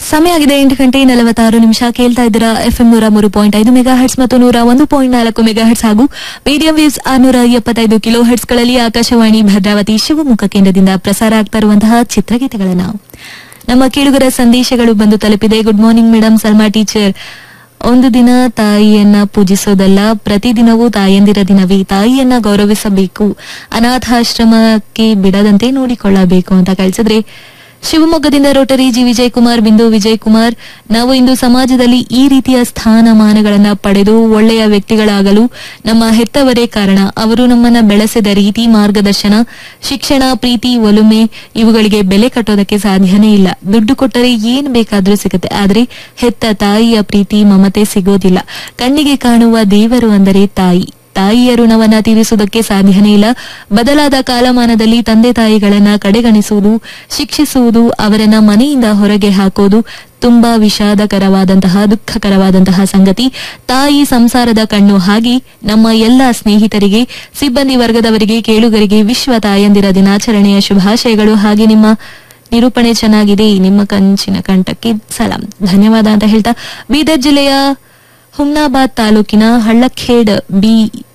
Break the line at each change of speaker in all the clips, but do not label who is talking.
ಸಮಯ ಆಗಿದೆ ಎಂಟು ಗಂಟೆ ನಲವತ್ತಾರು ನಿಮಿಷ ಕೇಳ್ತಾ ಇದ್ದೀರಾ ಎಫ್ಎಂ ನೂರ ಮೂರು ಪಾಯಿಂಟ್ ಐದು ಮೆಗಾ ಹರ್ಟ್ಸ್ ಮತ್ತು ನೂರ ಒಂದು ಪಾಯಿಂಟ್ ನಾಲ್ಕು ಮೆಗಾ ಹರ್ಟ್ಸ್ ಹಾಗೂ ಮೀಡಿಯಂ ವೇವ್ಸ್ ಆರ್ನೂರ ಎಪ್ಪತ್ತೈದು ಕಿಲೋ ಹರ್ಟ್ಸ್ಗಳಲ್ಲಿ ಆಕಾಶವಾಣಿ ಭದ್ರಾವತಿ ಶಿವಮೊಗ್ಗ ಕೇಂದ್ರದಿಂದ ಪ್ರಸಾರ ಆಗ್ತಾ ಇರುವಂತಹ ಚಿತ್ರಗೀತೆಗಳನ್ನು ನಮ್ಮ ಕೇಳುಗರ ಸಂದೇಶಗಳು ಬಂದು ತಲುಪಿದೆ good morning madam Salma teacher ಒಂದು ದಿನ ತಾಯಿಯನ್ನ ಪೂಜಿಸೋದಲ್ಲ ಪ್ರತಿದಿನವೂ ತಾಯಂದಿರ ದಿನವೇ ತಾಯಿಯನ್ನ ಗೌರವಿಸಬೇಕು ಅನಾಥಾಶ್ರಮಕ್ಕೆ ಬಿಡದಂತೆ ನೋಡಿಕೊಳ್ಳಬೇಕು ಅಂತ ಕಳಿಸಿದ್ರೆ ಶಿವಮೊಗ್ಗದಿಂದ ರೋಟರಿ ಜಿ ವಿಜಯ್ ಕುಮಾರ್ ಬಿಂದು ವಿಜಯ್ ಕುಮಾರ್ ನಾವು ಇಂದು ಸಮಾಜದಲ್ಲಿ ಈ ರೀತಿಯ ಸ್ಥಾನಮಾನಗಳನ್ನ ಪಡೆದು ಒಳ್ಳೆಯ ವ್ಯಕ್ತಿಗಳಾಗಲು ನಮ್ಮ ಹೆತ್ತವರೇ ಕಾರಣ ಅವರು ನಮ್ಮನ್ನ ಬೆಳೆಸಿದ ರೀತಿ ಮಾರ್ಗದರ್ಶನ ಶಿಕ್ಷಣ ಪ್ರೀತಿ ಒಲುಮೆ ಇವುಗಳಿಗೆ ಬೆಲೆ ಕಟ್ಟೋದಕ್ಕೆ ಸಾಧ್ಯನೇ ಇಲ್ಲ ದುಡ್ಡು ಕೊಟ್ಟರೆ ಏನ್ ಬೇಕಾದ್ರೂ ಸಿಗುತ್ತೆ ಆದ್ರೆ ಹೆತ್ತ ತಾಯಿಯ ಪ್ರೀತಿ ಮಮತೆ ಸಿಗೋದಿಲ್ಲ ಕಣ್ಣಿಗೆ ಕಾಣುವ ದೇವರು ಅಂದರೆ ತಾಯಿ ತಾಯಿಯ ಋಣವನ್ನ ತೀರಿಸುವುದಕ್ಕೆ ಸಾಧ್ಯನೇ ಇಲ್ಲ ಬದಲಾದ ಕಾಲಮಾನದಲ್ಲಿ ತಂದೆ ತಾಯಿಗಳನ್ನ ಕಡೆಗಣಿಸುವುದು ಶಿಕ್ಷಿಸುವುದು ಅವರನ್ನ ಮನೆಯಿಂದ ಹೊರಗೆ ಹಾಕೋದು ತುಂಬಾ ವಿಷಾದಕರವಾದಂತಹ ದುಃಖಕರವಾದಂತಹ ಸಂಗತಿ ತಾಯಿ ಸಂಸಾರದ ಕಣ್ಣು ಹಾಗೆ ನಮ್ಮ ಎಲ್ಲ ಸ್ನೇಹಿತರಿಗೆ ಸಿಬ್ಬಂದಿ ವರ್ಗದವರಿಗೆ ಕೇಳುಗರಿಗೆ ವಿಶ್ವ ತಾಯಂದಿರ ದಿನಾಚರಣೆಯ ಶುಭಾಶಯಗಳು ಹಾಗೆ ನಿಮ್ಮ ನಿರೂಪಣೆ ಚೆನ್ನಾಗಿದೆ ನಿಮ್ಮ ಕಂಚಿನ ಕಂಠಕ್ಕೆ ಸಲಾಂ ಧನ್ಯವಾದ ಅಂತ ಹೇಳ್ತಾ ಬೀದರ್ ಜಿಲ್ಲೆಯ ಹುಮ್ನಾಬಾದ್ ತಾಲೂಕಿನ ಹಳ್ಳಖೇಡ್ ಬಿ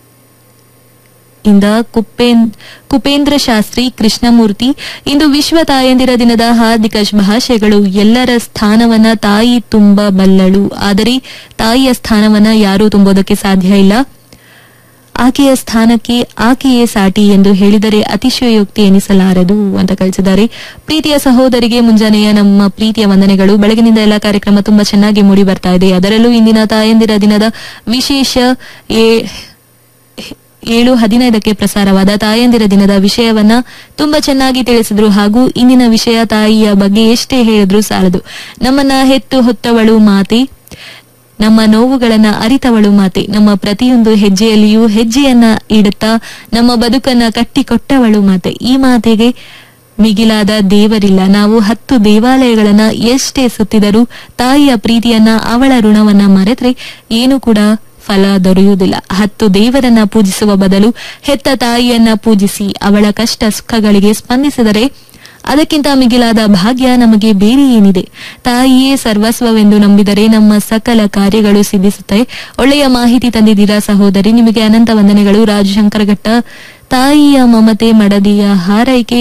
ಇಂದ ಕುಪೇನ್ ಕುಪೇಂದ್ರ ಶಾಸ್ತ್ರಿ ಕೃಷ್ಣಮೂರ್ತಿ ಇಂದು ವಿಶ್ವ ತಾಯಂದಿರ ದಿನದ ಹಾರ್ದಿಕ ಶುಭಾಶಯಗಳು ಎಲ್ಲರ ಸ್ಥಾನವನ್ನ ತಾಯಿ ತುಂಬಬಲ್ಲಳು ಆದರೆ ತಾಯಿಯ ಸ್ಥಾನವನ್ನ ಯಾರೂ ತುಂಬೋದಕ್ಕೆ ಸಾಧ್ಯ ಇಲ್ಲ ಆಕೆಯ ಸ್ಥಾನಕ್ಕೆ ಆಕೆಯೇ ಸಾಟಿ ಎಂದು ಹೇಳಿದರೆ ಅತಿಶಯೋಕ್ತಿ ಎನಿಸಲಾರದು ಅಂತ ಕಳಿಸಿದ್ದಾರೆ ಪ್ರೀತಿಯ ಸಹೋದರಿಗೆ ಮುಂಜಾನೆಯ ನಮ್ಮ ಪ್ರೀತಿಯ ವಂದನೆಗಳು ಬೆಳಗಿನಿಂದ ಎಲ್ಲ ಕಾರ್ಯಕ್ರಮ ತುಂಬಾ ಚೆನ್ನಾಗಿ ಮೂಡಿ ಬರ್ತಾ ಇದೆ ಅದರಲ್ಲೂ ಇಂದಿನ ತಾಯಂದಿರ ದಿನದ ವಿಶೇಷ ಏ- ಏಳು ಹದಿನೈದಕ್ಕೆ ಪ್ರಸಾರವಾದ ತಾಯಂದಿರ ದಿನದ ವಿಷಯವನ್ನ ತುಂಬಾ ಚೆನ್ನಾಗಿ ತಿಳಿಸಿದ್ರು ಹಾಗೂ ಇಂದಿನ ವಿಷಯ ತಾಯಿಯ ಬಗ್ಗೆ ಎಷ್ಟೇ ಹೇಳಿದ್ರು ಸಾಲದು ನಮ್ಮನ್ನ ಹೆತ್ತು ಹೊತ್ತವಳು ಮಾತೆ ನಮ್ಮ ನೋವುಗಳನ್ನ ಅರಿತವಳು ಮಾತೆ ನಮ್ಮ ಪ್ರತಿಯೊಂದು ಹೆಜ್ಜೆಯಲ್ಲಿಯೂ ಹೆಜ್ಜೆಯನ್ನ ಇಡುತ್ತಾ ನಮ್ಮ ಬದುಕನ್ನ ಕಟ್ಟಿಕೊಟ್ಟವಳು ಮಾತೆ ಈ ಮಾತೆಗೆ ಮಿಗಿಲಾದ ದೇವರಿಲ್ಲ ನಾವು ಹತ್ತು ದೇವಾಲಯಗಳನ್ನ ಎಷ್ಟೇ ಸುತ್ತಿದರೂ ತಾಯಿಯ ಪ್ರೀತಿಯನ್ನ ಅವಳ ಋಣವನ್ನ ಮರೆತ್ರೆ ಏನು ಕೂಡ ಫಲ ದೊರೆಯುವುದಿಲ್ಲ ಹತ್ತು ದೇವರನ್ನ ಪೂಜಿಸುವ ಬದಲು ಹೆತ್ತ ತಾಯಿಯನ್ನ ಪೂಜಿಸಿ ಅವಳ ಕಷ್ಟ ಸುಖಗಳಿಗೆ ಸ್ಪಂದಿಸಿದರೆ ಅದಕ್ಕಿಂತ ಮಿಗಿಲಾದ ಭಾಗ್ಯ ನಮಗೆ ಬೇರೆ ಏನಿದೆ ತಾಯಿಯೇ ಸರ್ವಸ್ವವೆಂದು ನಂಬಿದರೆ ನಮ್ಮ ಸಕಲ ಕಾರ್ಯಗಳು ಸಿದ್ಧಿಸುತ್ತವೆ ಒಳ್ಳೆಯ ಮಾಹಿತಿ ತಂದಿದ್ದೀರಾ ಸಹೋದರಿ ನಿಮಗೆ ಅನಂತ ವಂದನೆಗಳು ರಾಜಶಂಕರ ಘಟ್ಟ ತಾಯಿಯ ಮಮತೆ ಮಡದಿಯ ಹಾರೈಕೆ